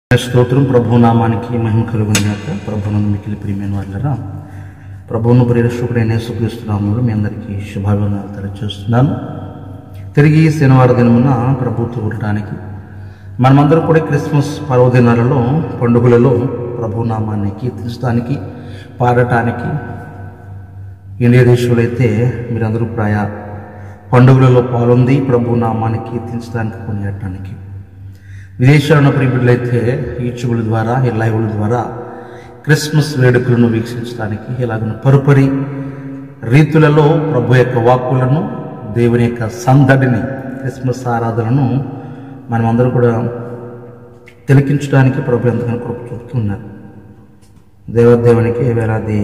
స్తోత్రం ప్రభు నామానికి మహిమ కలుగుని గాక ప్రభును మికిలి ప్రియమైన వాళ్ళరా ప్రభువును ప్రేరక్షకుడైన యేసుక్రీస్తునామంలో మీ అందరికీ శుభాభివందనాలు తెలియజేస్తున్నాను తిరిగి శనివారం దినమున ప్రభుత్వం ఉండటానికి మనమందరం కూడా క్రిస్మస్ పర్వదినాలలో పండుగలలో ప్రభు నామాన్ని కీర్తించడానికి పాడటానికి ఇండియా దేశంలో అయితే మీరందరూ ప్రాయ పండుగలలో పాల్గొంది ప్రభు నామాన్ని కీర్తించడానికి కొనియడానికి విదేశాల్లో ఉన్న ప్రియబిడ్డలైతే యూట్యూబ్ల ద్వారా ఈ లైవ్ల ద్వారా క్రిస్మస్ వేడుకలను వీక్షించడానికి ఇలాగ పరుపరి రీతులలో ప్రభు యొక్క వాక్కులను దేవుని యొక్క సందడిని క్రిస్మస్ ఆరాధనను మనమందరూ కూడా తిలకించడానికి ప్రభు ఎంతగానో కృప చూపుతున్నారు దేవదేవునికి వేలాది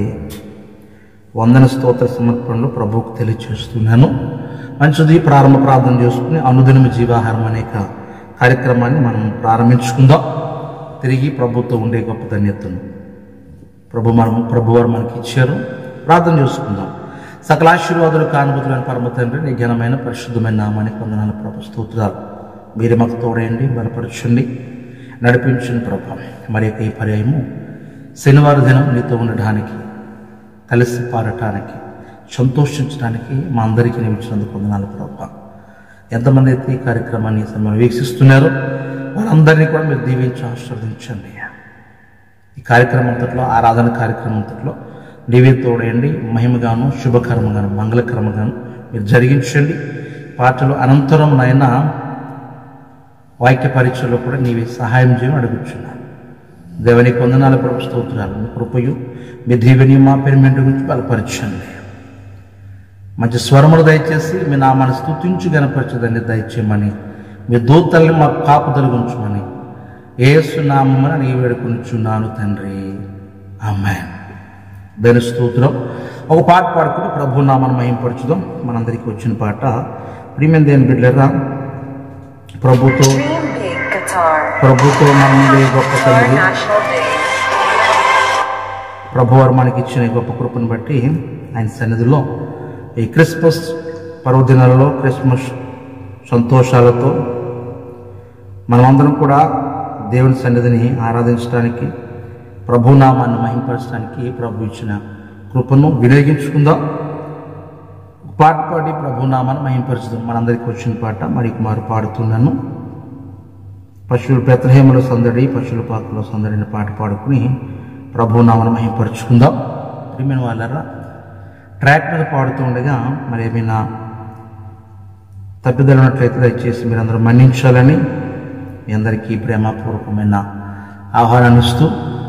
వందన స్తోత్ర సమర్పణలు ప్రభువుకు తెలియచేస్తున్నాను మంచిది ప్రారంభ ప్రార్థన చేసుకుని అనుదినము జీవాహారం అనేక కార్యక్రమాన్ని మనం ప్రారంభించుకుందాం తిరిగి ప్రభుత్వం ఉండే గొప్ప ధన్యతను ప్రభు మనం ప్రభువారు మనకి ఇచ్చారు ప్రార్థన చేసుకుందాం సకల ఆశీర్వాదాలు కానుభూతులైన పరమ తండ్రి నీ ఘనమైన పరిశుద్ధమైన నామానికి వందనాల ప్రభు స్తోత్రాలు మీరు మాకు తోడేయండి బలపరచండి నడిపించండి ప్రభు మరి యొక్క ఈ పర్యాయము శనివారం దినం నీతో ఉండడానికి కలిసి పాడటానికి సంతోషించడానికి మా అందరికీ నిమిషినందుకు వందనాలు ప్రభా ఎంతమంది అయితే ఈ కార్యక్రమాన్ని ఈ సమయంలో వీక్షిస్తున్నారో వాళ్ళందరినీ కూడా మీరు దీవించి ఆశీర్వదించండి ఈ కార్యక్రమం అంతట్లో ఆరాధన కార్యక్రమం అంతట్లో నీవే తోడేయండి మహిమగాను శుభకర్మగాను మంగళకర్మగాను మీరు జరిగించండి పాటలు అనంతరం నాయన వాక్య పరీక్షలో కూడా నీవే సహాయం చేయమని అడుగుచున్నాను దేవుని కొందనాల ప్రభు స్తోత్రాలు మీ కృపయు మీ దీవెని మా పెరిమెంట్ గురించి బలపరచండి మంచి స్వరములు దయచేసి మీ నామాన్ని స్తుతించి గనపరచదండి దయచేయమని మీ దూతల్ని మా కాపుదలు ఉంచమని ఏసు నామని నీ వేడుకొనిచున్నాను తండ్రి ఆమె దాని స్తోత్రం ఒక పాట పాడుకుని ప్రభు నామాన్ని మహింపరచుదాం మనందరికీ వచ్చిన పాట ప్రియమైన దేని బిడ్డరా ప్రభుతో Dream Big Guitar. ప్రభుతో మన ముందే గొప్ప Guitar కలిగి National Day. ప్రభువారు మనకి ఇచ్చిన ఈ గొప్ప కృపను బట్టి ఆయన సన్నిధిలో ఈ క్రిస్మస్ పర్వదినాలలో క్రిస్మస్ సంతోషాలతో మనమందరం కూడా దేవుని సన్నిధిని ఆరాధించడానికి ప్రభునామాన్ని మహింపరచడానికి ప్రభు ఇచ్చిన కృపను వినియోగించుకుందాం పాట పాడి ప్రభునామాన్ని మహింపరచుదాం మనందరికీ వచ్చిన పాట మరి కుమారు పాడుతున్నాను పశువుల పెత్తహేమల సందడి పశువుల పాకలో సందడి అనే పాట పాడుకుని ప్రభునామను మహింపరుచుకుందాం ప్రియమైన వాళ్ళరా ట్రాక్ మీద పాడుతూ ఉండగా మరి ఏమైనా తప్పిదలు ఉన్నట్లయితే దయచేసి మీరందరూ మన్నించాలని మీ అందరికీ ప్రేమపూర్వకమైన ఆహ్వానాన్ని ఇస్తూ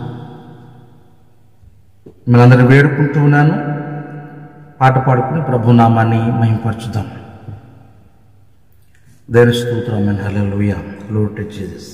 మీరందరూ వేడుకుంటూ ఉన్నాను పాట పాడుకుని ప్రభునామాన్ని మహింపరచుదాం దేవుని స్తోత్రం and hallelujah glory to Jesus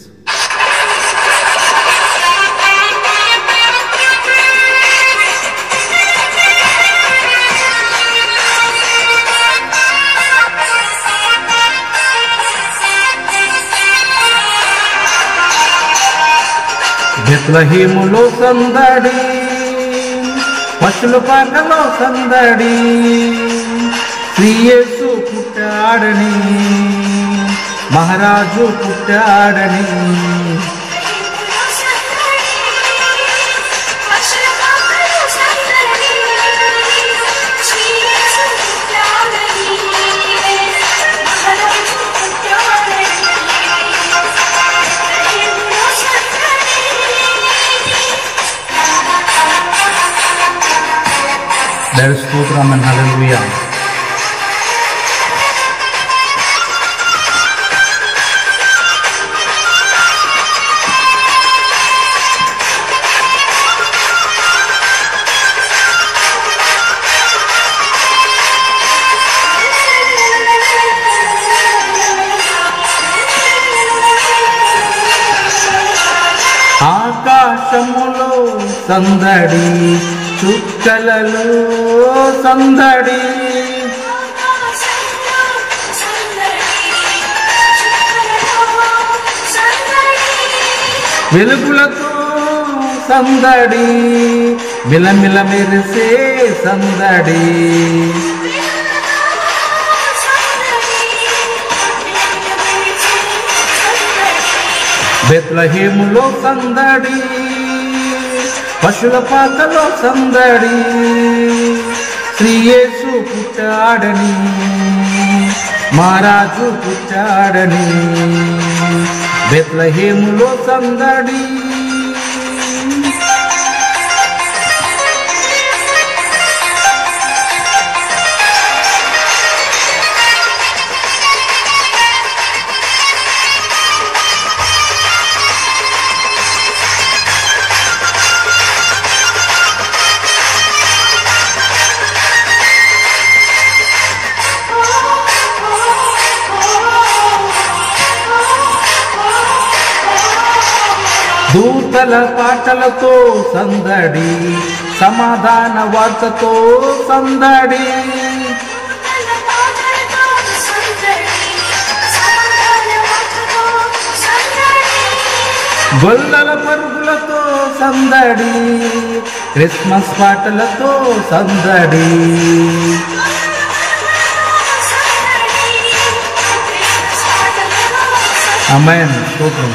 బెత్లహీములో సందడి పశుల పాకలో సందడి శ్రీయేసు పుట్టాడని మహారాజు పుట్టాడని దైవ స్తోత్రం అండ్ హల్లెలూయా ఆకాశములో సందడి చుక్కలలో సందడి వెలుగులతో సందడి మిలమిల మెరిసే సందడి బెత్లహేములో సందడి పశుల పాకలో సందడి శ్రీయేసు పుట్టాడని మహారాజు పుట్టాడని బెత్లహేములో సందడి దూతల పాటలతో సందడి సమాధాన వార్తతో సందడి గొల్లల పరుగులతో సందడి క్రిస్మస్ పాటలతో సందడి అమ్మాయి స్తోత్రం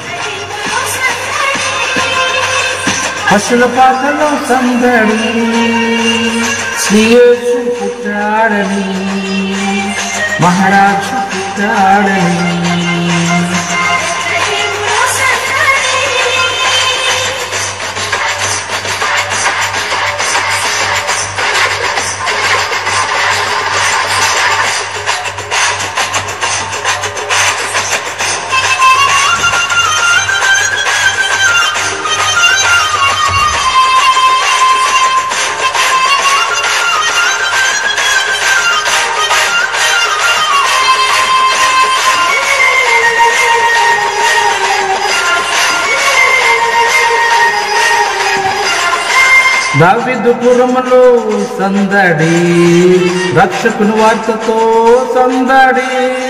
పశుల పాటలో సందడి శ్రీయేసు పుట్టాడని మహారాజు పుట్టాడని దావిదుపురములో సందడి రక్షకుని వార్తతో సందడి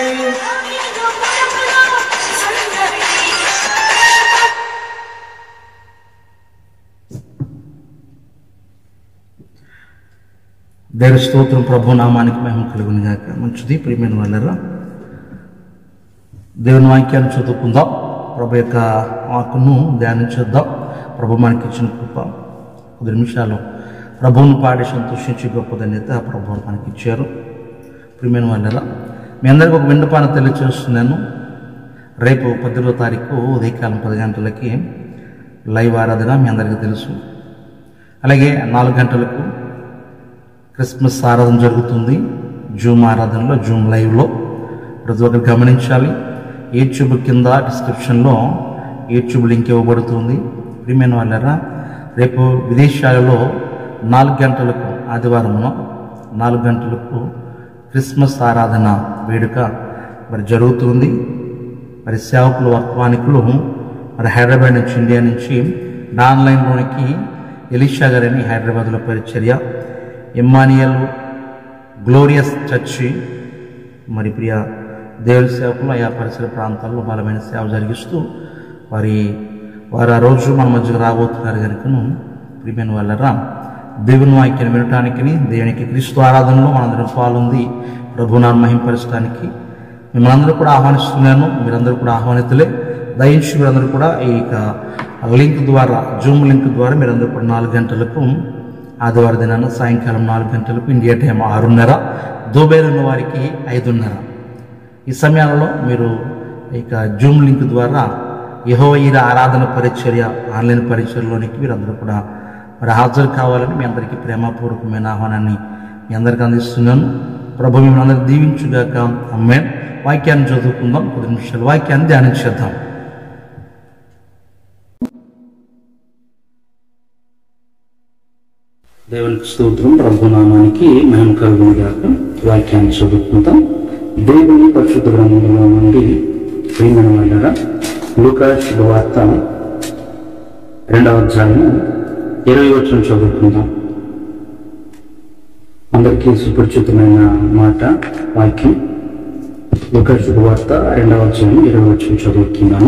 దేని స్తోత్రం ప్రభు నామానికి మేము కలుగుని గాక మంచిది ప్రియమైన వాళ్ళరా దేవుని వాక్యాన్ని చదువుకుందాం ప్రభు యొక్క వాక్కును ధ్యానించేద్దాం ప్రభు మనకి ఇచ్చిన కృప కొద్ది నిమిషాలు ప్రభువును పాడి సంతోషించి గొప్ప ధన్యత ప్రభువు మనకి ఇచ్చారు ప్రియమైన వాళ్ళరా మీ అందరికీ ఒక విన్నపాన్ని తెలియచేస్తున్నాను రేపు పద్దెనిమిదో తారీఖు ఉదయకాలం పది గంటలకి లైవ్ ఆరాధన మీ అందరికీ తెలుసు అలాగే నాలుగు గంటలకు క్రిస్మస్ ఆరాధన జరుగుతుంది జూమ్ ఆరాధనలో జూమ్ లైవ్లో ప్రతి ఒక్కరు గమనించాలి యూట్యూబ్ కింద డిస్క్రిప్షన్లో యూట్యూబ్ లింక్ ఇవ్వబడుతుంది ప్రియమైన వాళ్ళరా రేపు విదేశాలలో నాలుగు గంటలకు ఆదివారమున నాలుగు గంటలకు క్రిస్మస్ ఆరాధన వేడుక మరి జరుగుతుంది మరి సేవకులు వర్తమానికులు మరి హైదరాబాద్ నుంచి ఇండియా నుంచి ఆన్లైన్లోనికి ఎలిషా గారని హైదరాబాద్లో పరిచర్య ఇమ్మానియల్ గ్లోరియస్ చర్చి మరి ప్రియ దేవుని సేవకులు ఆయా పరిసర ప్రాంతాల్లో బలమైన సేవ జరిగిస్తూ వారి వారు ఆ రోజు మన మధ్యకు రాబోతున్నారు కనుకను ప్రియమైన వాళ్ళరా దేవుని వాక్యాన్ని వినటానికి దేవునికి క్రీస్తు ఆరాధనలో మనందరం పాలుంది ప్రభునాన్ని మహింపరచడానికి మిమ్మల్ని అందరూ కూడా ఆహ్వానిస్తున్నాను మీరందరూ కూడా ఆహ్వానితులే దయించి మీరందరూ కూడా ఈ యొక్క లింక్ ద్వారా జూమ్ లింక్ ద్వారా మీరందరూ కూడా నాలుగు గంటలకు ఆదివారం దినాన సాయంకాలం నాలుగు గంటలకు ఇండియా టైం ఆరున్నర దుబాయ్లో ఉన్న వారికి ఐదున్నర ఈ సమయాలలో మీరు ఇక జూమ్ లింక్ ద్వారా యహోవైర ఆరాధన పరిచర్య ఆన్లైన్ పరిచర్యలోనికి మీరందరూ కూడా మరి హాజరు కావాలని మీ అందరికీ ప్రేమపూర్వకమైన ఆహ్వానాన్ని మీ అందరికీ అందిస్తున్నాను ప్రభు మిమ్మల్ని అందరికీ దీవించుగాక అమ్మే వాక్యాన్ని చదువుకుందాం కొద్ది నిమిషాలు వాక్యాన్ని ధ్యానించేద్దాం దేవునికి స్తోత్రం ప్రభునామానికి మహిమ కలుగుగాక వాక్యాన్ని చదువుకుందాం దేవుని పరిశుద్ధ గ్రంథంలో నుండి ప్రియమైన వాళ్ళరా లూకా శుభవార్త రెండవ అధ్యాయము ఇరవై వచ్చిన చదువుకుందాం అందరికీ సుపరిచితమైన మాట వాక్యం లూకా శుభవార్త రెండవ అధ్యాయం ఇరవై వచ్చిన చదువుతున్నాను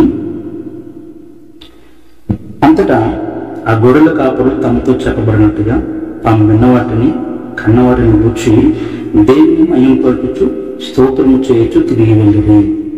అంతటా ఆ గొర్రెల కాపురులు తమతో చెప్పబడినట్టుగా తాము విన్న వాటిని కన్న వాటిని గూర్చి దేవుని మయం పలుకుచు స్తోత్రము చేయొచ్చు తిరిగి వెళ్ళింది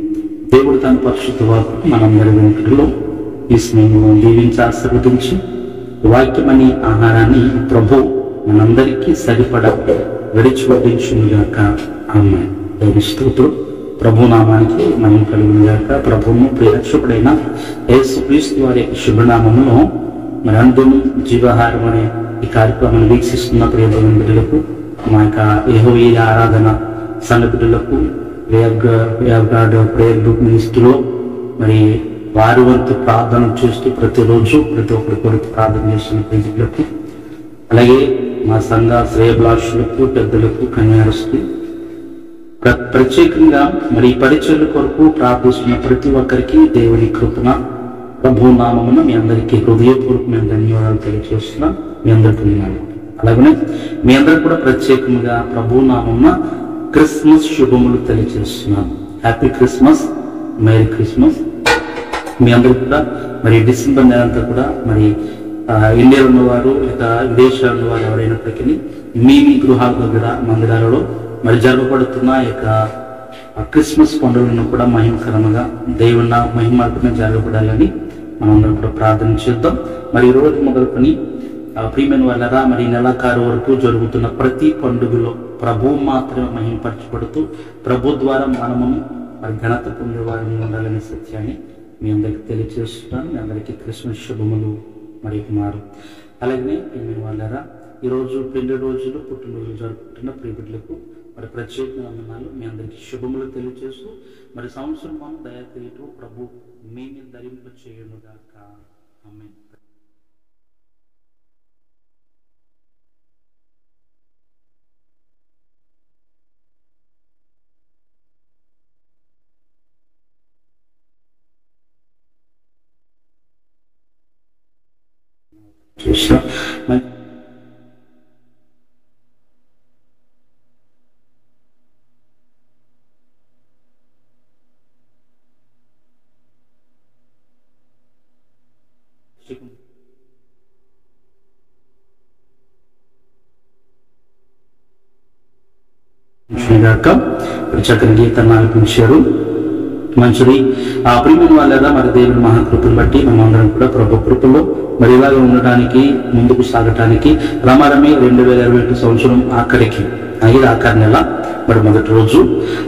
దేవుడు తన పరిశుద్ధ వాకు మనందరి వెనుకలో ఈ స్నేహం దీవించి ఆశీర్వదించి వాక్యమని ఆహారాన్ని ప్రభు మనందరికీ సరిపడ విడిచివడ్డించుగాక ఆమె దేవి స్తోత్రం ప్రభు నామానికి మనం కలిగిన గాక ప్రభువును ప్రియరక్షకుడైన యేసుక్రీస్తు వారి యొక్క శుభనామమును మరి అందరూ జీవాహారం అనే ఈ కార్యక్రమాన్ని వీక్షిస్తున్న ప్రియ బిడ్డలకు మా యొక్క యెహోవా ఆరాధన సంఘ బిడ్డలకు గాడ్ ప్రేయర్ గ్రూప్ మినిస్ట్రీలో మరి వారి వంతు ప్రార్థన చేస్తూ ప్రతిరోజు ప్రతి ఒక్కరి కొరకు ప్రార్థన చేస్తున్న ప్రియులకు అలాగే మా సంఘ శ్రేయభిలాషులకు పెద్దలకు కన్యారస్తులు ప్ర- ప్రత్యేకంగా మరి ఈ పరిచయల కొరకు ప్రార్థిస్తున్న ప్రతి ఒక్కరికి దేవుని కృపణ ప్రభు నామమున మీ అందరికీ హృదయపూర్వకమైన ధన్యవాదాలు తెలియజేస్తున్నాం మీ అందరికీ వందనాలు. అలాగనే మీ అందరికి కూడా ప్రత్యేకంగా ప్రభు నామమున క్రిస్మస్ శుభములు తెలియజేస్తున్నాను హ్యాపీ క్రిస్మస్ మేరీ క్రిస్మస్ మీ అందరికి కూడా మరి డిసెంబర్ నెల అంతా కూడా మరి ఆ, ఇండియాలో ఉన్నవారు లేక విదేశాల్లో ఉన్నవారు ఎవరైనప్పటికీ మీ మీ గృహాల దగ్గర మందిరాలలో మరి జరగబడుతున్న ఈ యొక్క ఆ క్రిస్మస్ పండుగలను కూడా మహిమకరంగా దేవుని నా మహిమార్గమే జరగబడాలని మనందరం కూడా ప్రార్థన చేద్దాం మరి ఈ రోజు మొదలుకొని ఆ ప్రియమైన వాళ్ళరా మరి ఈ నెలాఖరు వరకు జరుగుతున్న ప్రతి పండుగలో ప్రభు మాత్రమే మహిమపరచబడుతూ ప్రభు ద్వారా మనము మరి ఘనత పొందేవారిని ఉండాలనే సత్యాన్ని మీ అందరికి తెలియజేస్తున్నాను మీ అందరికీ క్రిస్మస్ శుభములు మరి కుమారు అలాగే ప్రియమైన వాళ్ళరా ఈరోజు పెళ్లి రోజులు పుట్టినరోజులు జరుపుకుంటున్న ప్రియబిడ్లకు మరి ప్రత్యేక వందనాలు మీ అందరికీ శుభములు తెలియజేస్తూ మరి సంవత్సరం మనం దయచేయటం ప్రభు మీ మీద ధరింప చేయనుగాక ఆమె చూసాం మరి గాక చక్కని గీతాన్ని ఆలపించారు మంచిది ఆ ప్రియమైన వాళ్ళగా మరి దేవుని మహాకృపను బట్టి మనమందరం కూడా ప్రభు కృపలో మరి ఇలాగ ఉండడానికి ముందుకు సాగటానికి రమారమి రెండు వేల ఇరవై ఒకటి సంవత్సరం ఆఖరికి ఐదు ఆఖరి నెల మరి మొదటి రోజు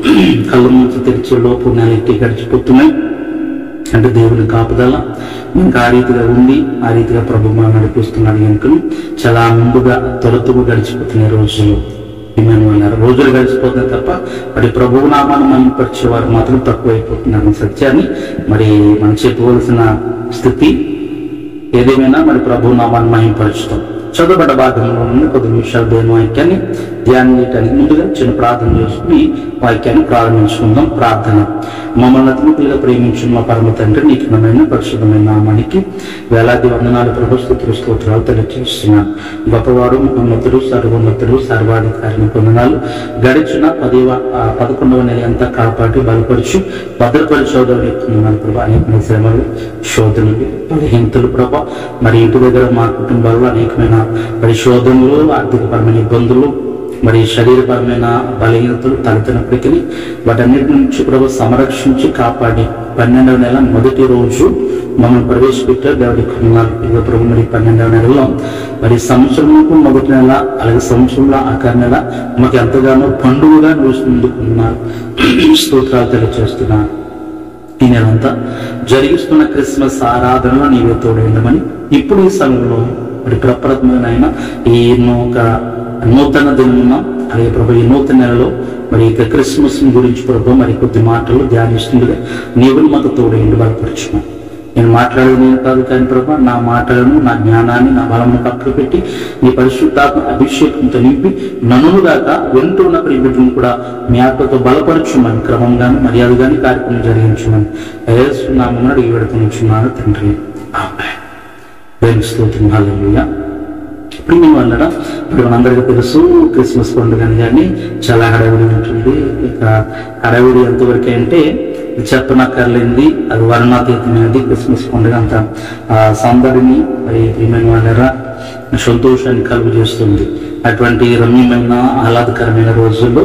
కళ్ళు మూసి తెరిచే లోపు నెలకి గడిచిపోతున్నాయి అంటే దేవుని కాపుదల ఇంకా ఆ రీతిగా ఉంది ఆ రీతిగా ప్రభు మనం నడిపిస్తున్నాడు కనుక చాలా ముందుగా త్వరతుగా గడిచిపోతున్న రోజులు అన్నారు రోజులు గడిచిపోతున్నాయి తప్ప మరి ప్రభువు నామాన్ని మహిమపరిచేవారు మాత్రం తక్కువైపోతున్నారు సత్యాన్ని మరి మనం చెప్పుకోవాల్సిన స్థితి ఏదేమైనా మరి ప్రభు నామాన్ని మహిమపరుచుతాం చదవబడ్డ భాగంలో నుండి కొద్ది నిమిషాలు దేవుని వాక్యాన్ని ధ్యానం చేయడానికి ముందుగా చిన్న ప్రార్థన చేసుకుని వాక్యాన్ని ప్రారంభించుకుందాం ప్రార్థన మమ్మల్ని అతిథులుగా ప్రేమించిన మా పరమ తండ్రి నీకు నమైన పరిశుద్ధమైన నామానికి వేలాది వందనాలు ప్రభుత్వ స్తోత్రాలు తెలియజేస్తున్నాను గొప్పవాడు మహోన్నతుడు సర్వోన్నతుడు సర్వాధికారిని పొందనాలు గడిచిన పదివ ఆ, పదకొండవ నెల అంతా కాపాడి బలపరిచి భద్రపరిచోదరులు ఎక్కుతున్నాను ప్రభా అనేకమైన శ్రమలు శోధనలు బలహీనతలు ప్రభా మరి ఇంటి దగ్గర మా కుటుంబాల్లో అనేకమైన మరి శోధనలు ఆర్థికపరమైన ఇబ్బందులు మరి శరీరపరమైన బలహీనతలు తలెత్తినప్పటికీ వాటన్నిటి నుంచి ప్రభు సంరక్షించి కాపాడి పన్నెండవ నెల మొదటి రోజు మమ్మల్ని ప్రవేశపెట్టారు దేవుడి కృణాలు ఇదిగో ప్రభు మరి పన్నెండవ నెలలో మరి సంవత్సరంకు మొదటి నెల అలాగే సంవత్సరంలో ఆఖరి నెల మాకు ఎంతగానో పండుగగా నిలుస్తుందుకున్నారు స్తోత్రాలు తెలియజేస్తున్నారు ఈ నెలంతా జరిగిస్తున్న క్రిస్మస్ ఆరాధనలో నీవే తోడు ఉండమని ఇప్పుడు ఈ సమయంలో మరి ప్రప్రథమైన ఈ నూక నూతన దినమున అలాగే ప్రభు ఈ నూతన నెలలో మరి ఇక క్రిస్మస్ గురించి ప్రభు మరి కొద్ది మాటలు ధ్యానిస్తుండగా నీవుని మాకు తోడు ఉండి బలపరచున్నాను నేను మాట్లాడేది నేను కాదు కానీ ప్రభా నా మాటలను నా జ్ఞానాన్ని నా బలమును పక్కకు పెట్టి నీ పరిశుద్ధాత్మ అభిషేకంతో నింపి నన్ను గాక వింటున్న ప్రియబిడ్డను కూడా మీ ఆత్మతో బలపరచుమని క్రమంగాను మర్యాదగాని కార్యక్రమం జరిగించమని ఏసునామని అడిగి పెడుతున్నాను తండ్రి ఆమెన్. దేవుని స్తోత్రం హల్లెలూయా ప్రియమైన వాళ్ళరా ఇప్పుడు మనందరికీ తెలుసు క్రిస్మస్ పండుగ అని కానీ చాలా హడావిడి ఉంటుంది ఇక హడావిడి ఎంతవరకు అంటే చెప్పనక్కర్లేంది అది వర్ణాతీతమైనది క్రిస్మస్ పండుగ అంత ఆ సందడిని మరి ప్రియమైన వాళ్ళరా సంతోషాన్ని కలుగు చేస్తుంది అటువంటి రమ్యమైన ఆహ్లాదకరమైన రోజుల్లో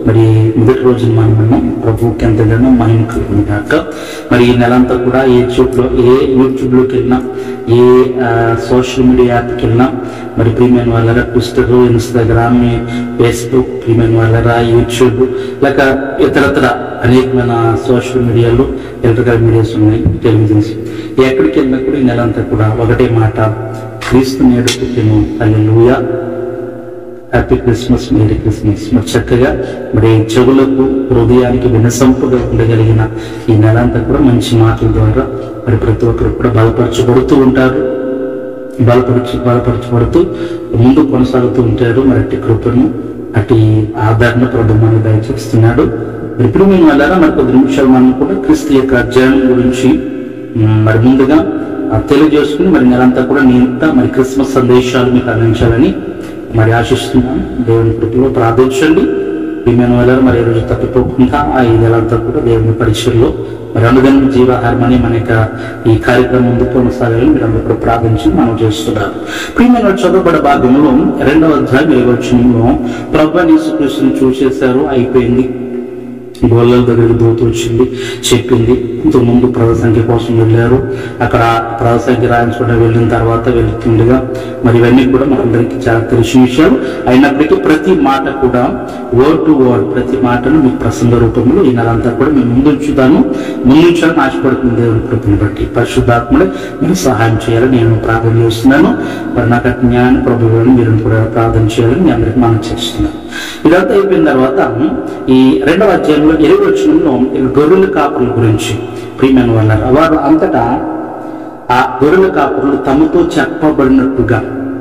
మరి మొదటి రోజున మనము ప్రభువుకి ఎంతగానో మహిమ కలుగును కాక మరి ఈ నెలంతా కూడా యూట్యూబ్లో ఏ యూట్యూబ్లోకి వెళ్ళినా ఏ సోషల్ మీడియా యాప్కి వెళ్ళినా మరి ప్రీమియం వాళ్ళరా ట్విస్టర్ ఇన్స్టాగ్రామ్ ఫేస్బుక్ ప్రీమియం వాళ్ళరా యూట్యూబ్ లేక ఇతరత్ర అనేకమైన సోషల్ మీడియాలు ఎలక్ట్రికల్ మీడియాస్ ఉన్నాయి టెలివిజన్స్ ఎక్కడికి వెళ్ళినా కూడా ఈ నెలంతా కూడా ఒకటే మాట క్రీస్తు నేడు పుట్టిను alleluia happy Christmas merry Christmas మరి చక్కగా మరి చెవులకు హృదయానికి వినసంపుగా ఉండగలిగిన ఈ నెల అంతా కూడా మంచి మాటల ద్వారా మరి ప్రతి ఒక్కరు కూడా బలపరచబడుతూ ఉంటారు బలపరచు బలపరచబడుతూ ముందు కొనసాగుతూ ఉంటారు మరి అట్టి కృపను అటు ఆదరణ ప్రభు మనకు దయచేస్తున్నాడు మరి ఇప్పుడు మేము వెళ్ళారా మరి కొద్ది నిమిషాలు మనం కూడా క్రీస్తు యొక్క అధ్యాయం గురించి మ్, మరి ముందుగా ఆ, తెలియజేసుకుని మరి నెలంతా కూడా నేను మరి క్రిస్మస్ సందేశాలు మీకు అందించాలని మరి ఆశిస్తున్నాను దేవుని కృపలో ప్రార్థించండి ప్రియమైన వెళ్ళారు మరి ఈ రోజు తప్పిపోకుండా ఆ ఈ నెలంతా కూడా దేవుని పరిచయంలో మరి అనుదినం జీవాహారం అనే మన యొక్క ఈ కార్యక్రమం ముందుకు కొనసాగాలని మీరు అందరూ కూడా ప్రార్థించి మనం చేస్తున్నారు ప్రియమైన వారు చదవబడ భాగంలో రెండవ అధ్యాయం ఏవచనంలో ప్రభు యేసుక్రీస్తుని చూసేశారు అయిపోయింది గోళ్ళ దగ్గరికి దూత వచ్చింది చెప్పింది ఇంతకు ముందు ప్రదర్శనకి కోసం వెళ్ళారు అక్కడ ప్రదర్శనకి రాయించుకుంటూ వెళ్ళిన తర్వాత వెళ్తుండగా మరి ఇవన్నీ కూడా మనందరికీ చాలా తెలిసిన విషయాలు అయినప్పటికీ ప్రతి మాట కూడా వర్డ్ టు వర్డ్ ప్రతి మాటను మీ ప్రసంగ రూపంలో ఈ నెలంతా కూడా మేము ముందుంచుతాను ముందుంచాలని ఆశపడుతుంది దేవుని కృపను బట్టి పరిశుద్ధాత్ముడే మీరు సహాయం చేయాలని నేను ప్రార్థన చేస్తున్నాను మరి నాకు ఆ జ్ఞాన ప్రభువులను మీరు కూడా ప్రార్థన చేయాలని మీ అందరికి మనం చేస్తున్నాను ఇదంతా అయిపోయిన తర్వాత ఈ రెండవ అధ్యాయంలో ఇరవై వచనంలో ఈ గొర్రెల కాపుల గురించి ప్రియమైన వాళ్ళారు వారు అంతటా ఆ గొర్రెల కాపురులు తమతో చెప్పబడినట్టుగా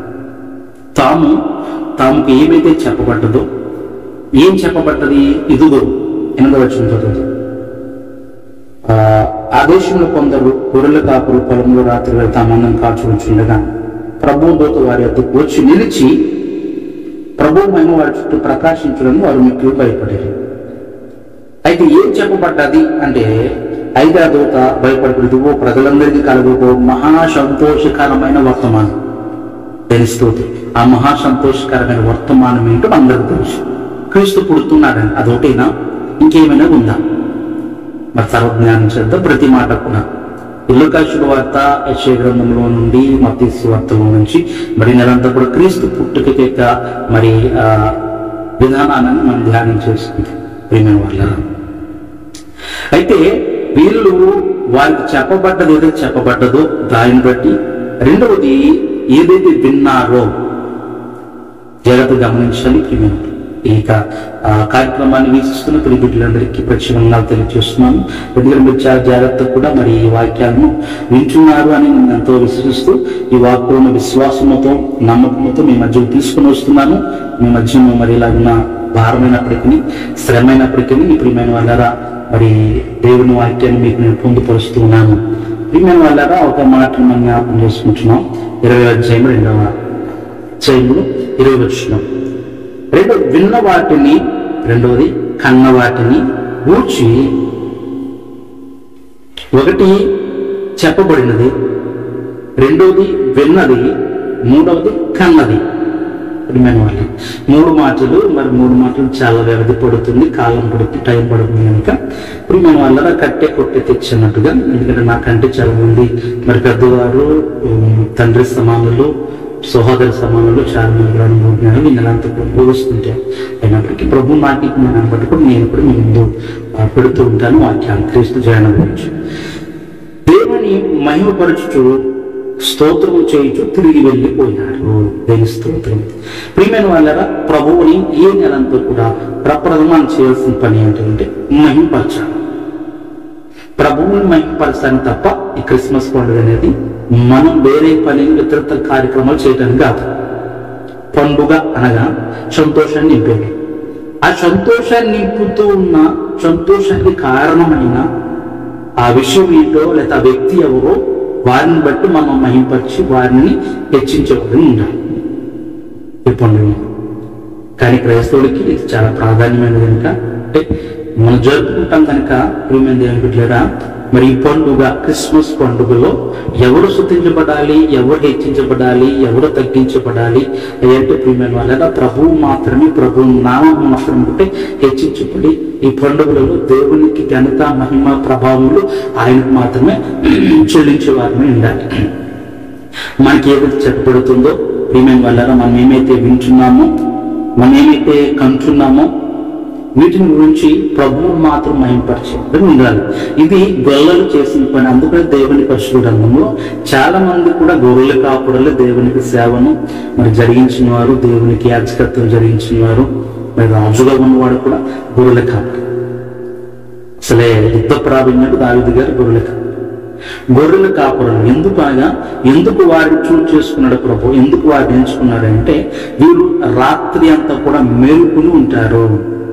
తాము తాముకు ఏమైతే చెప్పబడ్డదో ఏం చెప్పబడ్డది ఇదిగో ఎనిమిదవ వచనం చదువుతుంది ఆ, ఆ దేశంలో కొందరు గొర్రెల కాపులు పొలంలో రాత్రి వేళ తమందం కాచుకుంటుండగా ప్రభు దూత వారి వద్దకు వచ్చి నిలిచి ప్రభు మహిమ వారి చుట్టూ ప్రకాశించడం వారు మీకు భయపడారు అయితే ఏం చెప్పబడ్డది అంటే ఐదా దూత భయపడకూడదు ఓ ప్రజలందరికీ కలుగుకో మహా సంతోషకరమైన వర్తమానం తెలుస్తుంది ఆ మహా సంతోషకరమైన వర్తమానం ఏంటో అందరికీ తెలుసు క్రీస్తు పుడుతున్నాడని అదొకటేనా ఇంకేమైనా ఉందా మరి సర్వజ్ఞానం చేద్దాం ప్రతి మాట కూడా ఇల్లుకా శుభవార్త యశ్వ గ్రంథంలో నుండి మతీసు వార్తలో నుంచి మరి నెలంతా కూడా క్రీస్తు పుట్టుక యొక్క మరి ఆ విధానాన్ని మనం ధ్యానం చేసుకుంటాం ప్రేమ వాళ్ళ అయితే వీళ్ళు వారికి చెప్పబడ్డది ఏదైతే చెప్పబడ్డదో దానిని బట్టి రెండవది ఏదైతే విన్నారో జాగ్రత్త గమనించాలి ప్రియమైన ఇక ఆ కార్యక్రమాన్ని వీక్షిస్తున్న ప్రియ బిడ్డలందరికీ ప్రత్యేకంగా తెలియజేస్తున్నాను ఎందుకంటే మీరు చాలా జాగ్రత్త కూడా మరి ఈ వాక్యాలను వింటున్నారు అని నేను ఎంతో విశ్వసిస్తూ ఈ వాక్యంలో విశ్వాసంతో నమ్మకంతో మీ మధ్యకు తీసుకుని వస్తున్నాను మీ మధ్య మరి ఇలాగున్న భారమైనప్పటికీ శ్రమైనప్పటికీ ఈ ప్రియమైన వాళ్ళరా మరి దేవుని వాక్యాన్ని మీకు నేను పొందుపరుస్తున్నాను ప్రియమైన వాళ్ళరా ఒక మాట మనం జ్ఞాపకం చేసుకుంటున్నాం ఇరవై అధ్యాయం రెండవ అధ్యాయంలో ఇరవై వచ్చినాం రెండు విన్న వాటిని రెండవది కన్న వాటిని ఊడ్చి ఒకటి చెప్పబడినది రెండవది విన్నది మూడవది కన్నది ప్రియమైన వాళ్ళు మూడు మాటలు మరి మూడు మాటలు చాలా వ్యవధి పడుతుంది కాలం పడుతుంది టైం పడుతుంది కనుక ప్రియమైన వాళ్ళ కట్టే కొట్టే తెచ్చినట్టుగా ఎందుకంటే నాకంటే చాలా మంది మరి పెద్దవారు ఉమ్, తండ్రి సమానులు సహోదర సమానులు చాలా మంది కూడా అనుభవించారు ఈ నెలంతా కూడా బోధిస్తుంటే అయినప్పటికీ ప్రభు నాకు ఇచ్చినాన్ని బట్టి కూడా నేను కూడా మీ ముందు ఆ, పెడుతూ ఉంటాను వాక్యాన్ని క్రీస్తు జయన గురించి దేవుని మహిమపరచుచు స్తోత్రము చేయుచు తిరిగి వెళ్ళిపోయినారు దేని స్తోత్రం ప్రియమైన వాళ్ళరా ప్రభువుని ఈ నెలంతా కూడా ప్రప్రథమం చేయాల్సిన పని ఏంటంటే మహిమపరచాలి ప్రభువుని మహిమపరచాలని తప్ప ఈ క్రిస్మస్ పండుగ అనేది మనం వేరే పని ఇతరత్ర కార్యక్రమాలు చేయడానికి కాదు పండుగ అనగా సంతోషాన్ని నింపేది ఆ సంతోషాన్ని నింపుతూ ఉన్న సంతోషానికి కారణమైన ఆ విషయం ఏంటో లేదా ఆ వ్యక్తి ఎవరో వారిని బట్టి మనం మహింపరిచి వారిని హెచ్చించబడి ఉండాలి ఈ పండుగ కానీ క్రైస్తవుడికి ఇది చాలా ప్రాధాన్యమైనది కనుక అంటే మనం జరుపుకుంటాం కనుక ప్రియమైన దేవుని బిడ్డలారా మరి ఈ పండుగ క్రిస్మస్ పండుగలో ఎవరు స్థుతించబడాలి ఎవరు హెచ్చించబడాలి ఎవరు తగ్గించబడాలి అంటే ప్రియమైన వాళ్ళ ప్రభువు మాత్రమే ప్రభువు నామం మాత్రం ఉంటే హెచ్చించబడి ఈ పండుగలలో దేవునికి ఘనత మహిమ ప్రభావములు ఆయనకు మాత్రమే చెల్లించే వారమే ఉండాలి మనకి ఏదైతే చెప్పబడుతుందో ప్రియమైన వాళ్ళ మనం ఏమైతే వింటున్నామో మనం ఏమైతే కంటున్నామో వీటిని గురించి ప్రభువు మాత్రం మహింపరిచేది ఉండాలి ఇది గొల్లలు చేసిన పని అందుకనే దేవుని పరిశుద్ధ గ్రంథంలో చాలా మంది కూడా గొర్రెల కాపుడలు దేవునికి సేవను మరి జరిగించిన వారు దేవునికి యాజకత్వం జరిగించిన వారు మరి రాజుగా ఉన్నవాడు కూడా గొర్రెల కాపుడు అసలే యుద్ధ ప్రావీణ్యుడు దావిది గారు గొర్రెల కాపుడు గొర్రెల కాపురం ఎందుకు అనగా ఎందుకు వారిని చూజ్ చేసుకున్నాడు ప్రభు ఎందుకు వారిని ఎంచుకున్నాడంటే వీరు రాత్రి అంతా కూడా మేలుకుని ఉంటారు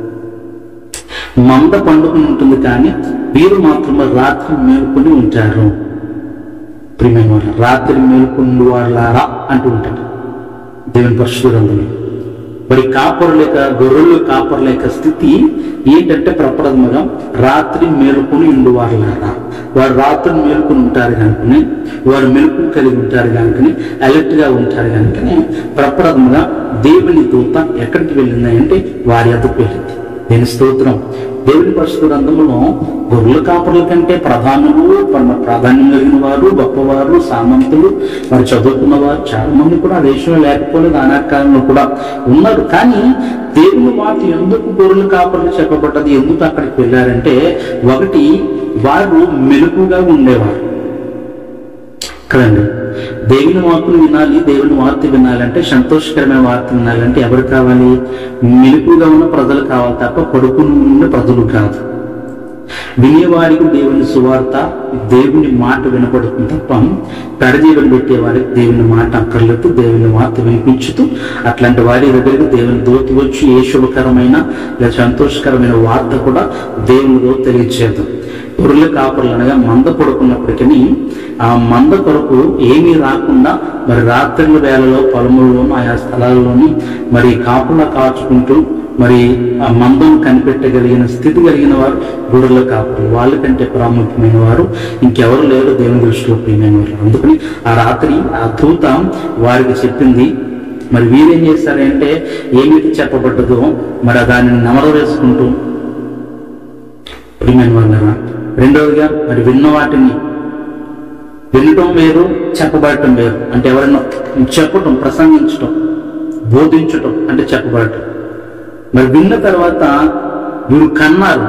మంద పండుకుని ఉంటుంది కానీ వీరు మాత్రమే రాత్రి మేలుకొని ఉంటారు ప్రియమైన వాళ్ళ రాత్రి మేలుకుని వాళ్ళారా అంటూ ఉంటాడు దేవుని పరిశుద్ధంలో మరి కాపరు లేక గొర్రెలు కాపరు లేక స్థితి ఏంటంటే ప్రప్రథమగా రాత్రి మేలుకొని ఉండు వారులారా వారు రాత్రి మేలుకొని ఉంటారు కనుకనే వారు మెలుకుని కలిగి ఉంటారు కనుకని అలర్ట్ గా ఉంటారు కనుకనే ప్రప్రథమగా దేవుని దూత ఎక్కడికి వెళ్ళింది అంటే వారి ఎద్దకు వెళ్ళింది దీని స్తోత్రం దేవుని పరిశుద్ధ గ్రంథంలో గొర్రెల కాపరుల కంటే ప్రధానులు పరమ ప్రాధాన్యం కలిగిన వారు గొప్పవారు సామంతులు మరి చదువుకున్న వారు చాలా మంది కూడా ఆ దేశంలో లేకపోలేదు ఆనాటి కాలంలో కూడా ఉన్నారు కానీ దేవుని మాట ఎందుకు గొర్రెల కాపరులు చెప్పబడ్డది ఎందుకు అక్కడికి వెళ్ళారంటే ఒకటి వారు మెలుగుగా ఉండేవారు కదండి దేవుని వార్తలు వినాలి దేవుని వార్త వినాలంటే సంతోషకరమైన వార్త వినాలంటే ఎవరు కావాలి మెలుపుగా ఉన్న ప్రజలు కావాలి తప్ప పడుకుని ఉన్న ప్రజలు కాదు వినేవారికి దేవుని సువార్త దేవుని మాట వినపడుతుంది తప్ప పెడజీవని పెట్టేవారికి దేవుని మాట అక్కర్లేదు దేవుని మాట వినిపించుతూ అట్లాంటి వారి దగ్గరికి దేవుని దోతి వచ్చి ఏ శుభకరమైన లేదా సంతోషకరమైన వార్త కూడా దేవుని దోతి తెలియచేద్దాం గొర్రెల కాపర్లు అనగా మంద పడుకున్నప్పటికీ ఆ మంద కొరకు ఏమీ రాకుండా మరి రాత్రుల వేళలో పొలముల్లోనూ ఆయా స్థలాల్లోని మరి కాపులా కాచుకుంటూ మరి ఆ మందం కనిపెట్టగలిగిన స్థితి కలిగిన వారు గొర్రెల కాపులు వాళ్ళకంటే ప్రాముఖ్యమైన వారు ఇంకెవరు లేరు దేవుని దృష్టిలో ప్రియమైన వారు అందుకని ఆ రాత్రి ఆ దూత వారికి చెప్పింది మరి వీరేం చేస్తారంటే ఏమిటి చెప్పబడ్డదో మరి దానిని నమర వేసుకుంటూ ప్రియమైన వాళ్ళరా రెండవదిగా మరి విన్న వాటిని వినటం వేరు చెప్పబడటం వేరు అంటే ఎవరైనా చెప్పటం ప్రసంగించటం బోధించటం అంటే చెప్పబడటం మరి విన్న తర్వాత వీరు కన్నారు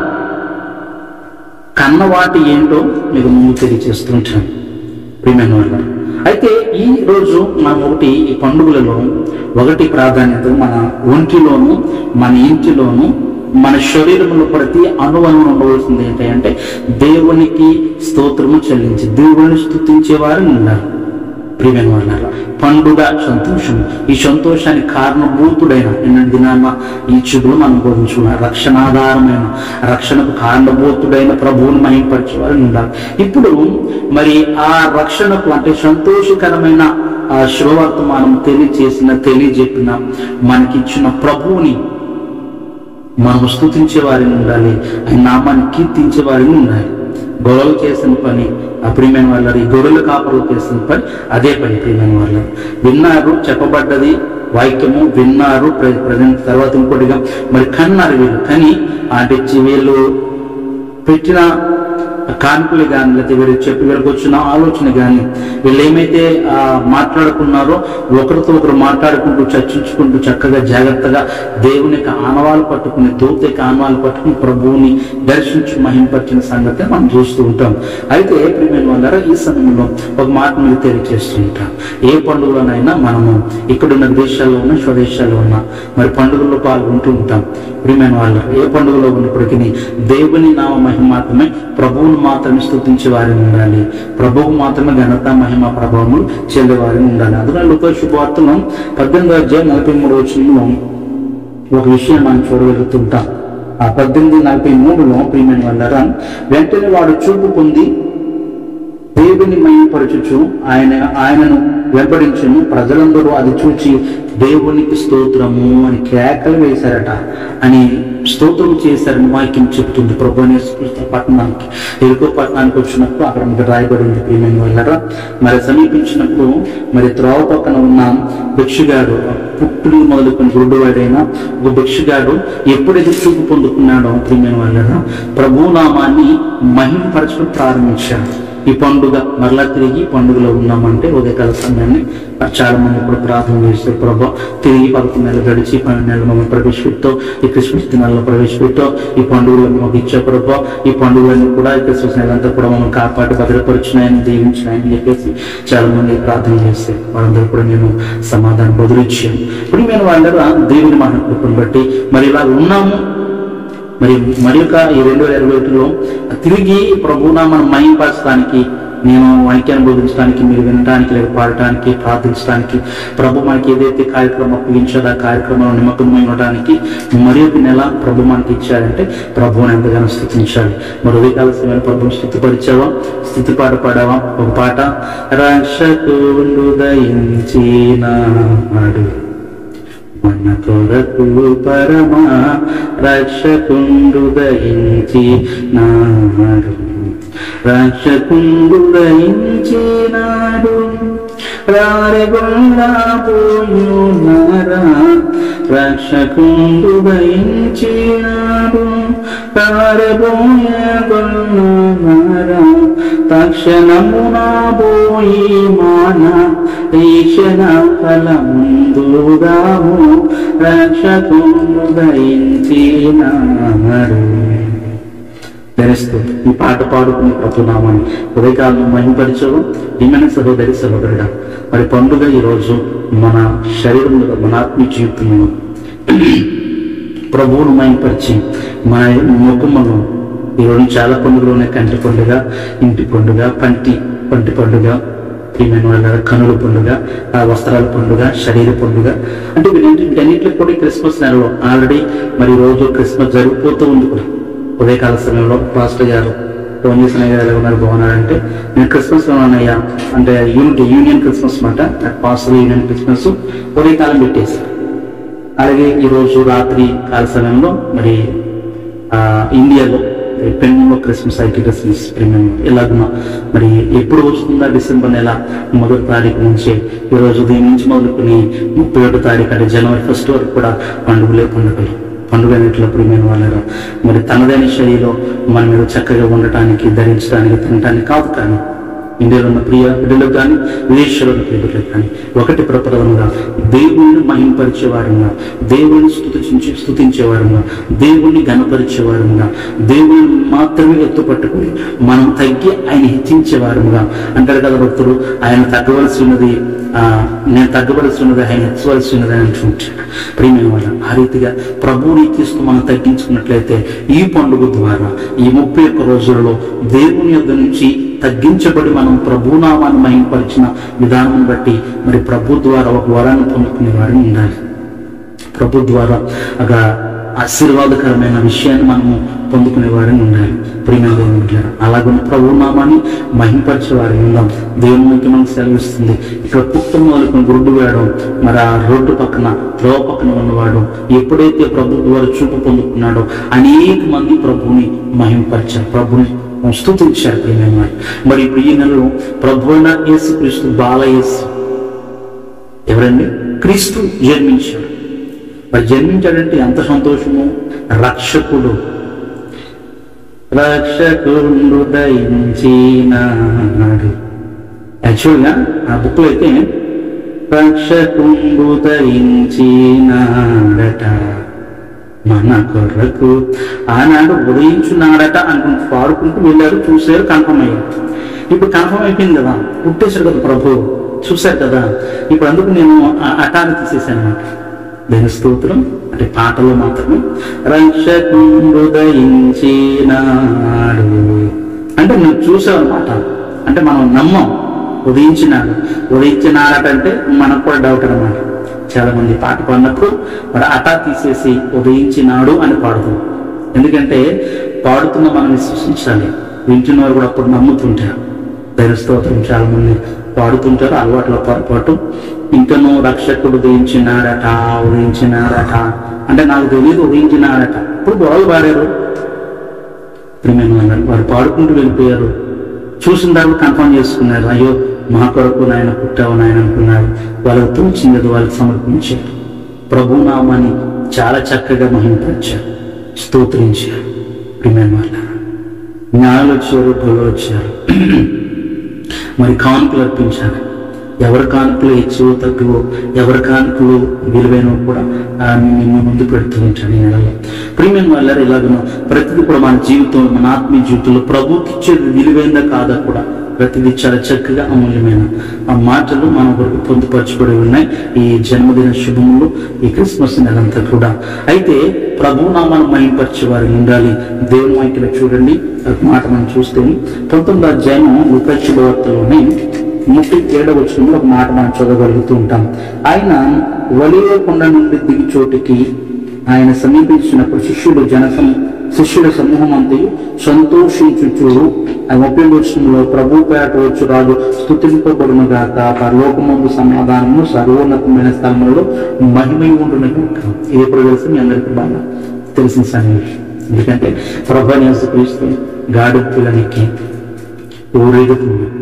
కన్న వాటి ఏంటో మీకు ముందు తెలియజేస్తుంటాను ప్రియమైన వాళ్ళ అయితే ఈ రోజు మనం ఒకటి ఈ పండుగలలో ఒకటి ప్రాధాన్యత మన ఒంటిలోను మన ఇంటిలోను మన శరీరంలో ప్రతి అనువనం ఉండవలసింది ఏంటంటే దేవునికి స్తోత్రము చెల్లించి దేవుని స్తుతించే వారు ఉన్నారు ప్రియమైన వాళ్ళ పండుగ సంతోషం ఈ సంతోషానికి కారణభూతుడైన నిన్న దినాన్న ఈ చెడులు మనం బోధించుకున్న రక్షణాధారమైన రక్షణకు కారణభూతుడైన ప్రభువుని మహింపరిచేవారు ఉండాలి ఇప్పుడు మరి ఆ రక్షణకు అంటే సంతోషకరమైన ఆ శుభవర్తమానం తెలియచేసిన తెలియజెప్పిన మనకిచ్చిన ప్రభువుని మనం స్తుతించే వారిని ఉండాలి ఆయన నామాన్ని కీర్తించే వారిని ఉండాలి గొడవలు చేసిన పని ఆ ప్రియమైన వాళ్ళ ఈ గొర్రెల కాపరులు చేసిన పని అదే పని ప్రియమైన వాళ్ళు విన్నారు చెప్పబడ్డది వాక్యము విన్నారు ప్ర- ప్రజెంట్ తర్వాత ఇంకోటిగా మరి కన్నారు వీళ్ళు కానీ అంటే చి- వీళ్ళు పెట్టిన కాన్పులు కానీ లేకపోతే వీళ్ళు చెప్పి వీళ్ళకి వచ్చిన ఆలోచన కానీ వీళ్ళు ఏమైతే ఆ, మాట్లాడుకున్నారో ఒకరితో ఒకరు మాట్లాడుకుంటూ చర్చించుకుంటూ చక్కగా జాగ్రత్తగా దేవుని యొక్క ఆనవాలు పట్టుకుని దూత యొక్క ఆనవాలు పట్టుకుని ప్రభువుని దర్శించి మహింపరిచిన సంగతి మనం చూస్తూ ఉంటాం అయితే ప్రియమైన వాళ్ళారా ఈ సమయంలో ఒక మాట మీకు తెలియజేస్తూ ఉంటాం ఏ పండుగలోనైనా మనము ఇక్కడున్న దేశాల్లో ఉన్న స్వదేశాల్లో ఉన్న మరి పండుగల్లో పాల్గొంటూ ఉంటాం ప్రియమైన వాళ్ళు ఏ పండుగలో ఉన్నప్పటికీ దేవుని నామ మహిమ మాత్రమే ప్రభువును మాత్రమే స్తుతించే వారిని ఉండాలి ప్రభువు మాత్రమే ఘనత మహిమ ప్రభావములు చెల్లి వారిని ఉండాలి అందుకని లుక శుభవార్తను పద్దెనిమిది అధ్యాయం నలభై మూడు వచ్చిన ఒక విషయం మనం చూడగలుగుతుంటాం ఆ పద్దెనిమిది నలభై మూడులో ప్రియమైన వాళ్ళరా వెంటనే వాడు చూపు పొంది దేవుని మహిమపరచుచు ఆయన ఆయనను వెంబడించును ప్రజలందరూ అది చూచి దేవునికి స్తోత్రము అని కేకలు వేశారట అని స్తోత్రం చేశారని వాక్యం చెప్తుంది ప్రభు అనే యేసుక్రీస్తు పట్టణానికి ఎరుకో పట్టణానికి వచ్చినప్పుడు అక్కడ మీకు రాయబడింది ప్రియమైన వాళ్ళరా మరి సమీపించినప్పుడు మరి త్రోవ పక్కన ఉన్న భిక్షుగాడు పుట్టుడు మొదలుకొని గుడ్డువాడైన ఒక భిక్షుగాడు ఎప్పుడైతే చూపు పొందుకున్నాడో ప్రియమైన వాళ్ళరా ప్రభు నామాన్ని మహిమపరచడం ప్రారంభించాడు ఈ పండుగ మరలా తిరిగి పండుగలో ఉన్నామంటే ఉదయకాల సమయాన్ని మరి చాలా మంది ఇప్పుడు ప్రార్థన చేస్తారు ప్రభా తిరిగి పదకొండు నెలలు గడిచి పన్నెండు నెలలు మమ్మల్ని ప్రవేశపెట్టావు ఈ క్రిస్మస్ దినాల్లో ప్రవేశపెట్టావు ఈ పండుగలను మాకు ఇచ్చే ప్రభా ఈ పండుగలన్నీ కూడా ఈ క్రిస్మస్ నెలంతా కూడా మమ్మల్ని కాపాడి భద్రపరిచినాయని దీవించినాయని చెప్పేసి చాలా మంది ప్రార్థన చేస్తారు వాళ్ళందరూ కూడా నేను సమాధానం బదులిచ్చాను ఇప్పుడు మేము వాళ్ళందరూ దేవుని మాట కృపను బట్టి మరి ఇలా ఉన్నాము మరి మరి యొక్క ఈ రెండు వేల ఇరవై ఒకటిలో తిరిగి ప్రభునామను మయంపరచడానికి నేను వాక్యాన్ని బోధించడానికి మీరు వినడానికి లేదా పాడటానికి ప్రార్థించడానికి ప్రభు మనకి ఏదైతే కార్యక్రమం అప్పగించాడో ఆ కార్యక్రమంలో నిమగ్నమై ఉండడానికి మరి ఒక నెల ప్రభు మనకి ఇచ్చాడంటే ప్రభువుని ఎంతగానో స్థుతించాలి మరి ఉదయకాల సమయంలో ప్రభుని స్థుతిపరిచావా స్థుతి పాట పాడావా ఒక పాట రక్షకుడు దయించినాడు మన కొరకు పరమా రక్షకుండు దయించి నాడు రక్షకుండు దయించి నాడు రారగొండా పోయున్నారా రక్షకుండు దయించి నాడు రారబోయగొన్నారా తక్షణమున పోయి మాన ఈక్షణ ఫలముందుదాము రక్షకుండు దయించినాడు ధరిస్తూ ఈ పాట పాడుకుని ప్రభునామని ఉదయకాలం మహింపరిచవు ఈమెన సహోదరి సహోదరుడా మరి పండుగ ఈరోజు మన శరీరంలో మన ఆత్మీయ జీవితంలో ప్రభువును మహింపరిచి మన ముఖమును ఈరోజు చాలా పండుగలు ఉన్నాయి కంటి పండుగ ఇంటి పండుగ పంటి పంటి పండుగ ప్రియమైన వాళ్ళ కనుల పండుగ ఆ వస్త్రాల పండుగ శరీర పండుగ అంటే వీటన్నిటి వీటన్నిటిలో కూడా ఈ క్రిస్మస్ నెలలో ఆల్రెడీ మరి ఈ రోజు క్రిస్మస్ జరిగిపోతూ ఉంది కూడా ఉదయకాల సమయంలో పాస్టర్ గారు ఫోన్ చేసిన గారు ఎలా ఉన్నారు బాగున్నారంటే నేను క్రిస్మస్ లో ఉన్నానయ్యా అంటే యూనిట్ యూనియన్ క్రిస్మస్ మాట పాస్టర్ యూనియన్ క్రిస్మస్ ఉదయకాలం పెట్టేశారు అలాగే ఈ రోజు రాత్రి కాల సమయంలో మరి ఆ, ఇండియాలో పెన్నులో క్రిస్మస్ ఐకి క్రిస్మస్ ప్రేమ ఇలాగున్నా మరి ఎప్పుడు వస్తుందా డిసెంబర్ నెల మొదటి తారీఖు నుంచి ఈ రోజు ఉదయం నుంచి మొదలుకొని ముప్పై ఒకటో తారీఖు అంటే జనవరి ఫస్ట్ వరకు కూడా పండుగలే పండుగలు పండుగ అనేట్లో ప్రియమైన వాళ్ళరా మరి తనదైన శైలిలో మన మీద చక్కగా ఉండటానికి ధరించడానికి తినటానికి కాదు కానీ ఇండియాలో ఉన్న ప్రియ బిడ్డలకు కానీ విదేశాల్లో ఉన్న ప్రియ బిడ్డలకు కానీ ఒకటి ప్రప్రదంగా దేవుణ్ణి మహింపరిచేవారుగా దేవుణ్ణి స్థుతించి స్థుతించేవారుగా దేవుణ్ణి గణపరిచేవారుగా దేవుణ్ణి మాత్రమే ఎత్తుపట్టుకుని మనం తగ్గి ఆయన హెచ్చించేవారుగా అంటారు కదా భక్తులు ఆయన తగ్గవలసి ఉన్నది ఆ, నేను తగ్గవలసి ఉన్నది ఆయన హెచ్చవలసి ఉన్నది అని అంటుంటాడు ప్రియమైన వాళ్ళ ఆ రీతిగా ప్రభువుని ఎక్కిస్తూ మనం తగ్గించుకున్నట్లయితే ఈ పండుగ ద్వారా ఈ ముప్పై ఒక్క రోజులలో దేవుని యొద్ద నుంచి తగ్గించబడి మనం ప్రభునామాన్ని మహింపరిచిన విధానం బట్టి మరి ప్రభు ద్వారా ఒక వరాన్ని పొందుకునే వారిని ఉండాలి ప్రభు ద్వారా ఒక ఆశీర్వాదకరమైన విషయాన్ని మనము పొందుకునే వారిని ఉండాలి ప్రియమైన దేవుని బిడ్డలారా. అలాగున్న ప్రభు నామాన్ని మహింపరిచే వారి ఉందాం దేవుని ముఖ్య మనకు సెలవిస్తుంది ఇక్కడ పుట్టం వాళ్ళకు గురుడు వేయడం మరి ఆ రోడ్డు పక్కన త్రోవ పక్కన ఉన్నవాడు ఎప్పుడైతే ప్రభు ద్వారా చూపు పొందుకున్నాడో అనేక మంది ప్రభువుని మహింపరిచారు ప్రభుని స్తుతించారు ప్రియమైన వారు. మరి ఇప్పుడు ఈ నెలలో ప్రభు అయిన యేసు క్రీస్తు బాలయేసు ఎవరండి క్రీస్తు జన్మించాడు మరి జన్మించాడంటే ఎంత సంతోషము రక్షకుడు రక్షకుడు దయించినాడు యాక్చువల్గా ఆ బుక్లో అయితే రక్షకుండు దయించినాడట మన కొరకు ఆనాడు ఉదయించున్నాడట అనుకుంటూ పాడుకుంటూ వెళ్ళారు చూశారు కన్ఫర్మ్ అయ్యారు ఇప్పుడు కన్ఫర్మ్ అయిపోయింది కదా పుట్టేశాడు కదా ప్రభు చూశారు కదా ఇప్పుడు అందుకు నేను ఆ అటాన్ని తీసేసాను అనమాట దాని స్తోత్రం అంటే పాటలో మాత్రమే రక్షకుండు దయించినాడు అంటే నువ్వు చూసావు అనమాట అంటే మనం నమ్మం ఉదయించినాడు ఉదయించినాడట అంటే మనకు కూడా డౌట్ అనమాట చాలా మంది పాట పాడినప్పుడు మరి అటా తీసేసి ఉదయించినాడు అని పాడుతుంది ఎందుకంటే పాడుతున్న మనం విశ్వసించాలి వింటున్న వారు కూడా అప్పుడు నమ్ముతుంటారు దైవ స్తోత్రం చాలా మంది పాడుతుంటారు అలవాట్ల పొరపాటు ఇంకనూ రక్షకుడు ఉదయించినాడట ఉదయించినాడట అంటే నాకు తెలియదు ఉదయించినాడట ఇప్పుడు గొడవలు పాడారు ప్రియమైన వాళ్ళందరూ వారు పాడుకుంటూ వెళ్ళిపోయారు చూసిన తర్వాత కన్ఫర్మ్ చేసుకున్నారు అయ్యో మా కొరకు నాయన పుట్టావు నాయన అనుకున్నారు వాళ్ళకు తోచింది వాళ్ళకి సమర్పించారు ప్రభు నామాన్ని చాలా చక్కగా మహింపరిచారు స్తోత్రించారు ప్రియమైన వాళ్ళ జ్ఞానాలు వచ్చారు బలు వచ్చారు మరి కానుకలు అర్పించారు ఎవరి కానుకలు హెచ్చువో తక్కువ ఎవరి కానుకలు విలువైనవి కూడా ఆ, మేము ముందు పెడుతూ ఉంటాను ఈ నెలలో ప్రియమైన వాళ్ళారు ఇలాగ ప్రతిదీ కూడా మన జీవితంలో మన ఆత్మీయ జీవితంలో ప్రభుకి ఇచ్చేది విలువైందా కాదా కూడా ప్రతిదీ చాలా చక్కగా అమూల్యమైన ఆ మాటలు మన వరకు పొందుపరచబడి ఉన్నాయి ఈ జన్మదిన శుభములు ఈ క్రిస్మస్ నెలంతా కూడా అయితే ప్రభు నామాన్ని మహింపరిచే వారు ఉండాలి దేవుని వాక్యలో చూడండి ఆ మాట మనం చూస్తే పంతొమ్మిది అధ్యాయం ముప్పై శుభవార్తలోని ముప్పై ఏడవ వచ్చిన ఒక మాట మనం చదవగలుగుతూ ఉంటాం ఆయన వలివ కొండ నుండి దిగి చోటికి ఆయన సమీపించినప్పుడు శిష్యుడు జన సం- శిష్యుల సమూహం అంతయు సంతోషించుచు ఆ ముప్పై వచ్చినలో ప్రభు పేట వచ్చు రాజు స్థుతింపబడును గాక పరలోకమందు సమాధానము సర్వోన్నతమైన స్థలంలో మహిమ ఉండును గాక ఇది ఎప్పుడు తెలుసు మీ అందరికీ బాగా తెలిసిన సన్నివేశం ఎందుకంటే ప్రభు క్రీస్తు గాడి పిల్లనికి ఊరేగుతున్నట్టు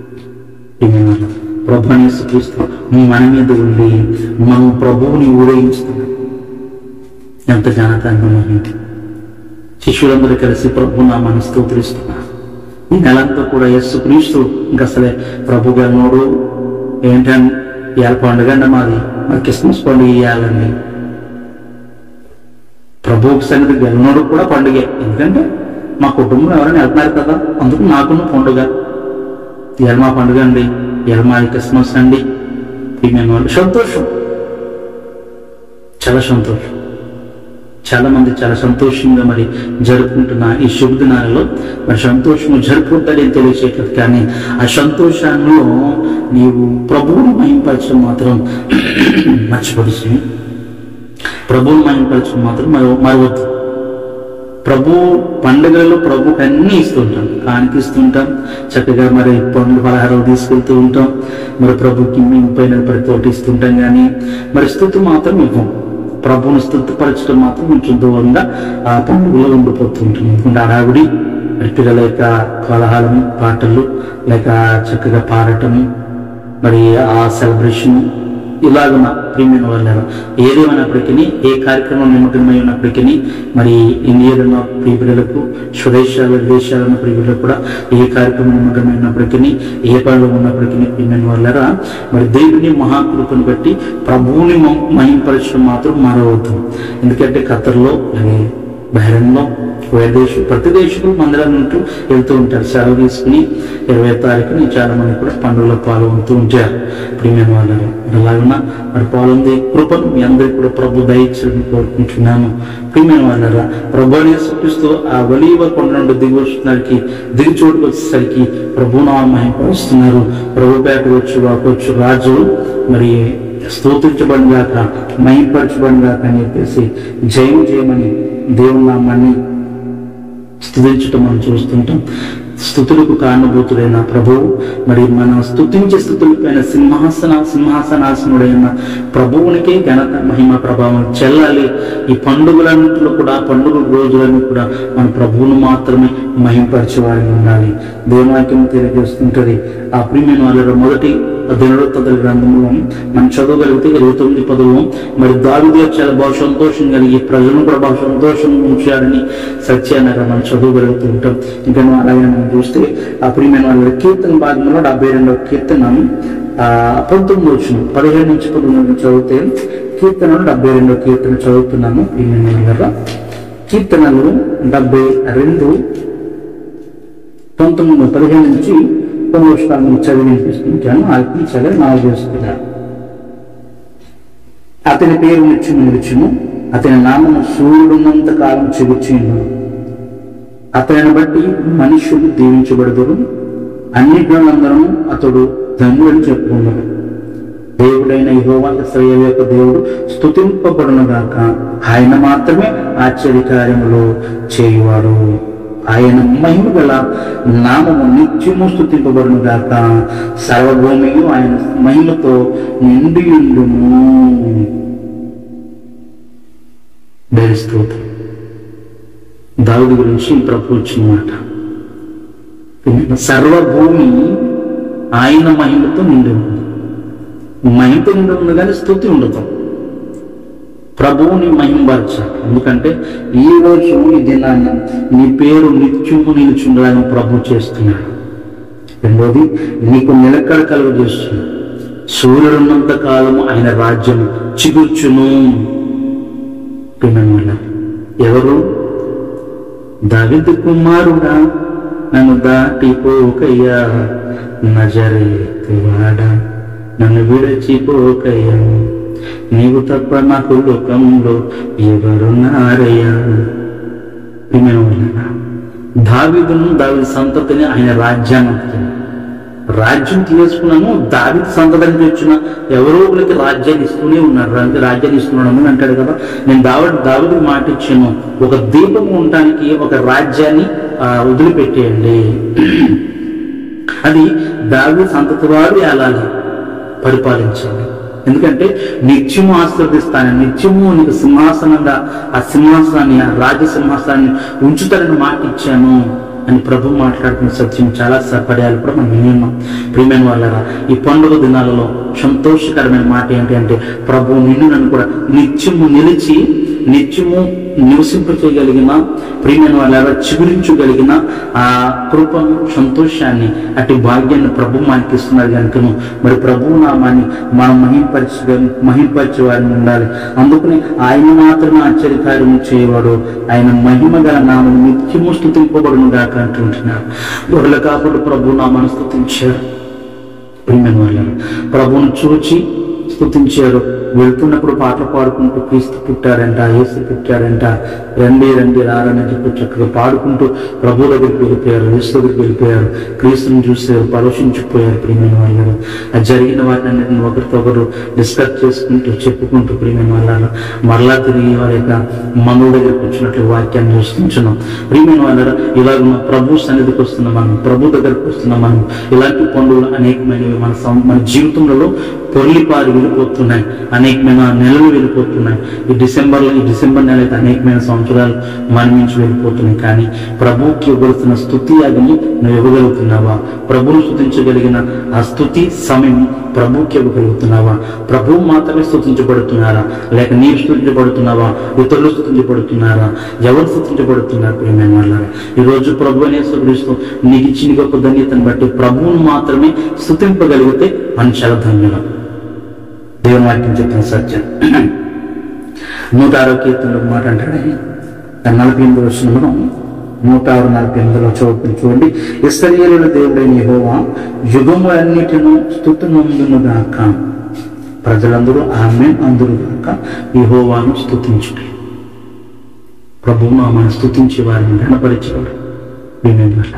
ప్రభుని క్రీస్తు మన మీద ఉండి మనం ప్రభువుని ఊరేగించుతున్నాం ఎంత ఘనతంగా మహింటి శిష్యులందరూ కలిసి ప్రభు నామాన్ని స్తోత్రిస్తున్నారు ఈ నెలంతా కూడా యస్సు క్రీస్తు ఇంకా అసలే ప్రభు గన్నోడు ఏంటండి ఇవాళ పండుగ అండి మాది మరి క్రిస్మస్ పండుగ ఇవ్వాలండి ప్రభువుకి సన్నిధి గెలనోడు కూడా పండుగే ఎందుకంటే మా కుటుంబం ఎవరైనా వెళ్తున్నారు కదా అందుకు నాకున్న పండుగ ఇవాళ మా పండుగ అండి ఇవాళ మా క్రిస్మస్ అండి ప్రియమైన వాళ్ళు సంతోషం చాలా సంతోషం చాలా మంది చాలా సంతోషంగా మరి జరుపుకుంటున్న ఈ శుభ దినాలలో మరి సంతోషము జరుపుకుంటాడని తెలియచేయట్లేదు కానీ ఆ సంతోషాల్లో నీవు ప్రభువుని మహింపరచడం మాత్రం మర్చిపడుతుంది ప్రభువుని మహింపరచడం మాత్రం మరి మరవద్దు ప్రభు పండుగలలో ప్రభు అన్ని ఇస్తుంటాం కానికి ఇస్తుంటాం చక్కగా మరి పండ్లు పలహారాలు తీసుకెళ్తూ ఉంటాం మరి ప్రభుకి పైన ప్రతి ఒక్కటి ఇస్తుంటాం కానీ మరి స్థుతి మాత్రం ఇవ్వం ప్రభువుని స్థుతిపరచడం మాత్రం కొంచెం దూరంగా ఆ పండుగలో ఉండిపోతుంటాం ఎందుకంటే అడావిడి మరి పిల్లల యొక్క కోలాహలం పాటలు లేక చక్కగా పాడటము మరి ఆ సెలబ్రేషన్ ఇలాగ మా ప్రియమైన వాళ్ళ ఏదేమైనప్పటికీ ఏ కార్యక్రమం నిమగ్నమై ఉన్నప్పటికీ మరి ఇండియాలో ఉన్న ప్రియపిల్లలకు స్వదేశాల విదేశాల ఉన్న ప్రియపిల్లలకు కూడా ఏ కార్యక్రమం నిమగ్నమై ఉన్నప్పటికీ ఏ పనులు ఉన్నప్పటికీ ప్రియమైన వాళ్ళరా మరి దేవుని మహాకృపను బట్టి ప్రభువుని మ- మహింపరచడం మాత్రం మారవద్దు ఎందుకంటే ఖతర్లో మరి బహిరంగంలో వేరే దేశం ప్రతి దేశంలో మందిరాలు ఉంటూ వెళ్తూ ఉంటారు సెలవు తీసుకుని ఇరవై తారీఖుని చాలా మంది కూడా పండుగలో పాల్గొంటూ ఉంటారు ప్రియమైన వాళ్ళు అలాగున్నా మరి పాల్గొంది కృపను మీ అందరికీ కూడా ప్రభు దయచేయని కోరుకుంటున్నాను ప్రియమైన వాళ్ళరా ప్రభు చూపిస్తూ ఆ వలీవ కొండ నుండి దిగి వస్తున్నరికి దిగి చోటుకు వచ్చేసరికి ప్రభు మహింపరుస్తున్నారు ప్రభు పేట వచ్చు వచ్చు రాజు మరి స్తోత్రించబడిగాక మహింపరచబడిగాక అని చెప్పేసి జయం చేయమని దేవుని నామాన్ని స్థుతించటం మనం చూస్తుంటాం స్థుతులకు కారణభూతుడైన ప్రభువు మరి మనం స్థుతించే స్థుతులపైన సింహాసన సింహాసనాసనుడైన ప్రభువునికే ఘనత మహిమ ప్రభావం చెల్లాలి ఈ పండుగలన్నింటిలో కూడా పండుగ రోజులన్నీ కూడా మన ప్రభువును మాత్రమే మహింపరిచేవారి ఉండాలి దేవునాక్యం తెలియజేస్తుంటది ఆ ప్రియమైన వాళ్ళ మొదటి దినవృత్తాల గ్రంథంలో మనం చదవగలిగితే ఇరవై తొమ్మిది పదవు మరి దావిదే చాలా బాగా సంతోషం కలిగి ప్రజలను కూడా బాగా సంతోషం ఉంచారని సత్యాన్ని అక్కడ మనం చదవగలుగుతూ ఉంటాం ఇంకా మనం అలాగే మనం చూస్తే ఆ ప్రియమైన వాళ్ళ కీర్తన భాగంలో డెబ్బై రెండవ కీర్తన ఆ పంతొమ్మిది వచ్చిన పదిహేను నుంచి పదమూడు చదివితే కీర్తనలు డెబ్బై రెండవ కీర్తన చదువుతున్నాను ప్రియమైన వాళ్ళ కీర్తనలు డెబ్బై రెండు పంతొమ్మిది పదిహేను నుంచి తొమ్మిది వర్షాలను చదివి వినిపిస్తుంటాను అది చదివి నాలుగు చేసుకున్నాను అతని పేరు నిత్యం నిలిచును అతని నామము సూర్యుడున్నంత కాలం చెగుచ్చిండు అతనిని బట్టి మనుషులు దీవించబడదురు అన్ని జ్ఞానందరూ అతడు ధన్యుడని చెప్పుకున్నాడు దేవుడైన యెహోవా ఇశ్రాయేలు యొక్క దేవుడు స్తుతింపబడును గాక ఆయన మాత్రమే ఆశ్చర్యకార్యములు చేయువాడు ఆయన మహిమ గల నామము నిత్యము స్తుతింపబడును గాక సర్వభూమియు ఆయన మహిమతో నిండియుండును దేవుని స్తోత్రం దావిది గురించి ప్రభు వచ్చిన మాట సర్వభూమి ఆయన మహిమతో నిండి ఉంది మహిమతో నిండి ఉంది కానీ స్థుతి ఉండదు ప్రభువుని మహింపరచాలి ఎందుకంటే ఈ రోజు ఈ దినాన్న నీ పేరు నిత్యము నిలుచుండాలని ప్రభు చేస్తున్నాడు రెండోది నీకు నిలకడ కలుగు చేస్తున్నాడు సూర్యుడున్నంత కాలము ఆయన రాజ్యం చిగుర్చును పిల్లల వల్ల ఎవరు దావిదు కుమారుడా నన్ను దాటిపోకయ్యా నజరేతువాడా నన్ను విడచిపోకయ్యా నీవు తప్ప నాకు లోకంలో ఎవరున్నారయ్యా ప్రియమైన దావిదును దావిది సంతతిని ఆయన రాజ్యాన్ని అంటున్నాడు. రాజ్యం తీసుకున్నాను దావిది సంతతిని తెచ్చిన ఎవరో ఒకరికి రాజ్యాన్ని ఇస్తూనే ఉన్నారు రా- రాజ్యాన్ని ఇస్తున్నాడు అని అంటాడు కదా నేను దావిడి దావిడికి మాట ఇచ్చాను ఒక దీపం ఉండటానికి ఒక రాజ్యాన్ని ఆ, వదిలిపెట్టేయండి అది దావి సంతతి వారు ఏలాలి పరిపాలించాలి ఎందుకంటే నిత్యము ఆశీర్వదిస్తాను నిత్యము నీకు సింహాసనంగా ఆ సింహాసనాన్ని ఆ రాజ సింహాసనాన్ని ఉంచుతారని మాట ఇచ్చాను అని ప్రభు మాట్లాడుతున్న సత్యం చాలా పర్యాలు కూడా మనం విని ఉన్నాం ప్రియమైన వాళ్ళరా ఈ పండుగ దినాలలో సంతోషకరమైన మాట ఏంటి అంటే ప్రభు నిన్ను నన్ను కూడా నిత్యము నిలిచి నిత్యము నివసింప చేయగలిగిన ప్రియమైన వాళ్ళ చిగురించగలిగిన ఆ కృపను సంతోషాన్ని అటు భాగ్యాన్ని ప్రభు మనకి ఇస్తున్నారు కనుకను మరి ప్రభు నామాన్ని మనం మహింపరచ మహింపరిచే వారిని ఉండాలి అందుకని ఆయన మాత్రమే ఆశ్చర్యకార్యము చేయవాడు ఆయన మహిమ గల నామం నిత్యము స్థుతింపబడును గాక అంటుంటున్నారు గొర్రెల కాబట్టి ప్రభు నామాన్ని స్థుతించారు ప్రియమైన వాళ్ళను ప్రభువును చూచి స్తుతించారు వెళ్తున్నప్పుడు పాటలు పాడుకుంటూ క్రీస్తు పుట్టాడంట యేసు పుట్టాడంట రండి రండి రారని చెప్పి చక్కగా పాడుకుంటూ ప్రభు దగ్గరికి వెళ్ళిపోయారు యేసు దగ్గరికి వెళ్ళిపోయారు క్రీస్తుని చూసారు పరోషించిపోయారు ప్రియమైన వాళ్ళు ఆ జరిగిన వాటిని ఒకరితో ఒకరు డిస్కస్ చేసుకుంటూ చెప్పుకుంటూ ప్రియమైన వాళ్ళ మరలా తిరిగి వారి యొక్క మందుల దగ్గరికి వచ్చినట్లు వాక్యాన్ని చూస్తున్నాం ప్రియమైన వాళ్ళ ఇలాగ మన ప్రభు సన్నిధికి వస్తున్న మనం ప్రభు దగ్గరకు వస్తున్న మనం ఇలాంటి పండుగలు అనేకమైనవి మన సం- మన జీవితంలో పొర్లిపారి వెళ్ళిపోతున్నాయి అనేకమైన నెలలు వెళ్ళిపోతున్నాయి ఈ డిసెంబర్లో ఈ డిసెంబర్ నెల అయితే అనేకమైన సంవత్సరాలు మన నుంచి వెళ్ళిపోతున్నాయి కానీ ప్రభువుకి ఇవ్వవలసిన స్థుతి యాగము నువ్వు ఇవ్వగలుగుతున్నావా ప్రభువును స్థుతించగలిగిన ఆ స్థుతి సమయం ప్రభువుకి ఇవ్వగలుగుతున్నావా ప్రభువు మాత్రమే స్థుతించబడుతున్నారా లేక నీవు స్థుతించబడుతున్నావా ఇతరులు స్థుతించబడుతున్నారా ఎవరు స్థుతించబడుతున్నారు ప్రియమైన వాళ్ళారా ఈ రోజు ప్రభు అనే క్రీస్తు నీకు ఇచ్చిన గొప్ప ధన్యతను బట్టి ప్రభువును మాత్రమే స్థుతింపగలిగితే మనం చాలా ధన్యులం దేవుని వాక్యం చెప్పిన సత్యం నూట ఆరో కీర్తనలో ఒక మాట అంటాడు ఆయన నలభై ఎనిమిది వచ్చిన నూట ఆరు నలభై ఎనిమిదిలో చదువుకుని చూడండి ఇస్రాయేలుల దేవుడైన యెహోవా యుగములన్నిటిను స్థుతునందును గాక ప్రజలందరూ ఆమె అందరూ గాక యెహోవాను స్థుతించుడి ప్రభువు ఆమెను స్థుతించే వారిని గణపరిచేవాడు వినేది వల్ల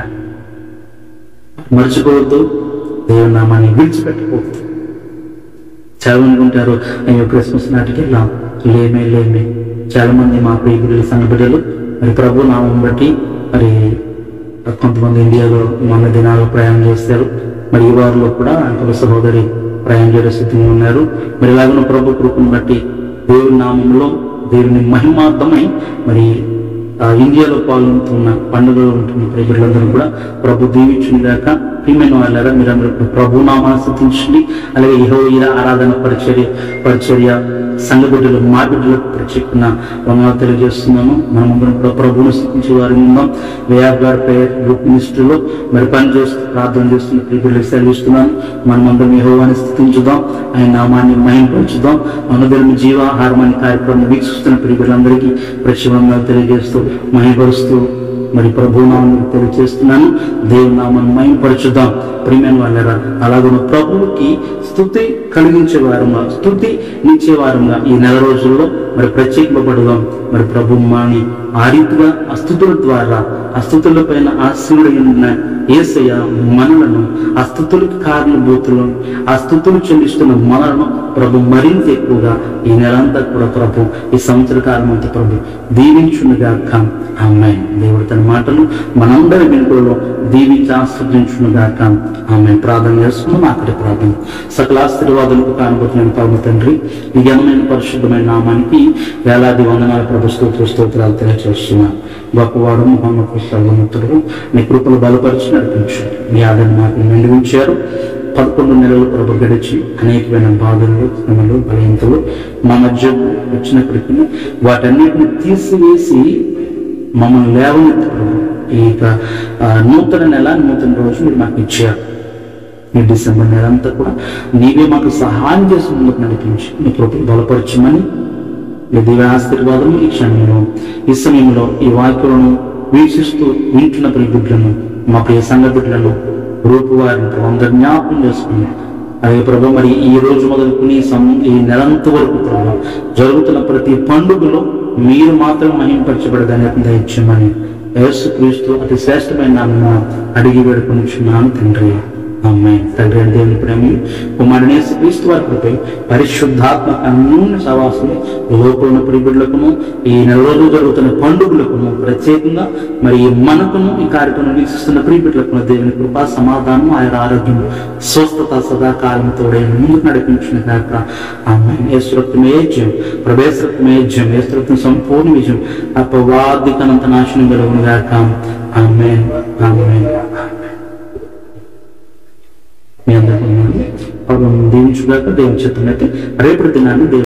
మర్చిపోవద్దు దేవుని నామాన్ని విడిచిపెట్టకూడదు చాలా మంది ఉంటారు అయ్యో క్రిస్మస్ నాటికి వెళ్ళాం లేమే లేమే చాలా మంది మా ప్రియ బిడ్డలు సంఘ బిడ్డలు మరి ప్రభు నామం బట్టి మరి కొంతమంది ఇండియాలో మొన్న దినాల్లో ప్రయాణం చేస్తారు మరి ఈ వారిలో కూడా ఇంకొక సహోదరి ప్రయాణం చేయడం స్థితిలో ఉన్నారు మరి ఇలాగన ప్రభు కృపను బట్టి దేవుని నామంలో దేవుని మహిమార్థమై మరి ఆ ఇండియాలో పాల్గొంటున్న పండుగలో ఉంటున్న ప్రజలందరూ కూడా ప్రభు దీవించుగాక ప్రియమైన వాళ్ళారా మీరందరూ కూడా ప్రభు నామాన్ని స్థుతించండి అలాగే ఇహో ఇలా ఆరాధన పరిచర్య పరిచర్య సంఘ బిడ్డలు మా బిడ్డలకు ప్రత్యేకమైన వందనాలు తెలియజేస్తున్నాము మనమందరం కూడా ప్రభువును స్థుతించే వారి ఉందాం వేయాబ్ గారి ప్రేయర్ గ్రూప్ మినిస్ట్రీలో మరి పని చేస్తూ ప్రార్థన చేస్తున్న ప్రియులు సెలవిస్తున్నాను మనమందరం యెహోవాని స్థుతించుదాం ఆయన నామాన్ని మహింపరచుదాం మనదరం జీవాహారం అనే కార్యక్రమం వీక్షిస్తున్న ప్రియులందరికీ ప్రతివందనాలు తెలియజేస్తూ మహిపరుస్తూ మరి ప్రభు నామం తెలియజేస్తున్నాను దేవుని నామాన్ని మహింపరచుదాం ప్రియమైన వాళ్ళరా అలాగే ప్రభువుకి స్థుతి కలిగించే వారంగా స్థుతి నిచ్చే వారంగా ఈ నెల రోజుల్లో మరి ప్రత్యేకింపబడదాం మరి ప్రభు మాని ఆ రీతిగా అస్థుతుల ద్వారా అస్థుతుల పైన ఆశీర్వడిన ఏసయ్య మనలను అస్థుతులకు కారణభూతులను అస్థుతులు చెల్లిస్తున్న మనలను ప్రభు మరింత ఎక్కువగా ఈ నెలంతా కూడా ప్రభు ఈ సంవత్సర కాలం అంతా ప్రభు దీవించునుగాక ఆమె దేవుడు తన మాటలు మనందరి వెనుకలలో దీవించి ఆస్వాదించునుగాక ఆమె ప్రార్థన చేసుకున్నాం అక్కడి ప్రార్థన సకల ఆశీర్వాదాలకు కానుకుంటున్నాను పరమ తండ్రి ఈ ఘనమైన పరిశుద్ధమైన నామానికి వేలాది వందనాల ప్రభు స్తోత్ర స్తోత్రాలు తెలియజేస్తున్నాను గొప్పవాడు మహమ్మకు సర్వముతుడు నీ కృపలు బలపరిచి నడిపించారు మీ ఆదరణ మాకు నిండి ఉంచారు పదకొండు నెలలు ప్రభు గడిచి అనేకమైన బాధలు శ్రమలు బలహీనతలు మా మధ్య వచ్చినప్పటికీ వాటన్నిటిని తీసివేసి మమ్మల్ని లేవనెత్తి ప్రభు ఈ యొక్క ఆ, నూతన నెల నూతన రోజు మీరు మాకు ఇచ్చారు ఈ డిసెంబర్ నెల అంతా కూడా నీవే మాకు సహాయం చేసి ముందుకు నడిపించి నీ కృపను బలపరచమని ఈ దివ్య ఆశీర్వాదం ఈ క్షణంలో ఈ సమయంలో ఈ వాక్యులను వీక్షిస్తూ వింటున్న ప్రియ బిడ్డలను మా ప్రియ సంఘ బిడ్డలను రూపు వారిని ప్రభు అందరు జ్ఞాపకం చేసుకుని అలాగే ప్రభు మరి ఈ రోజు మొదలుకుని ఈ సం ఈ నెలంత వరకు ప్రభు జరుగుతున్న ప్రతి పండుగలో మీరు మాత్రం మహింపరచబడదని దయచేయమని యేసు క్రీస్తు అతి శ్రేష్టమైన నామమున అడిగి వేడుకొనిచున్నాను తండ్రి అమ్మాయి తండ్రి అని దేవుని ప్రేమ కుమారుని క్రీస్తు వారి కృపై పరిశుద్ధాత్మ అన్యూన్య సవాసం లోపల ప్రిబిడ్లకును ఈ నెల రోజులు జరుగుతున్న పండుగలకును ప్రత్యేకంగా మరి మనకును ఈ కార్యక్రమం వీక్షిస్తున్న ప్రిబిడ్లకును దేవుని కృప సమాధానం ఆయన ఆరోగ్యం స్వస్థత సదాకాలం తోడే ముందుకు నడిపించిన కాక అమ్మాయి ఏసురక్తమే జయం ప్రవేశరక్తమే జయం ఏసురక్తం సంపూర్ణ విజయం అపవాదికనంత నాశనం కలుగును గాక ఆమె ఆమె మీ అందరికీ వందనాలు. పరమ దీవించుగాక దేవుని చిత్తమైతే రేపటి దినాన్ని దేవుని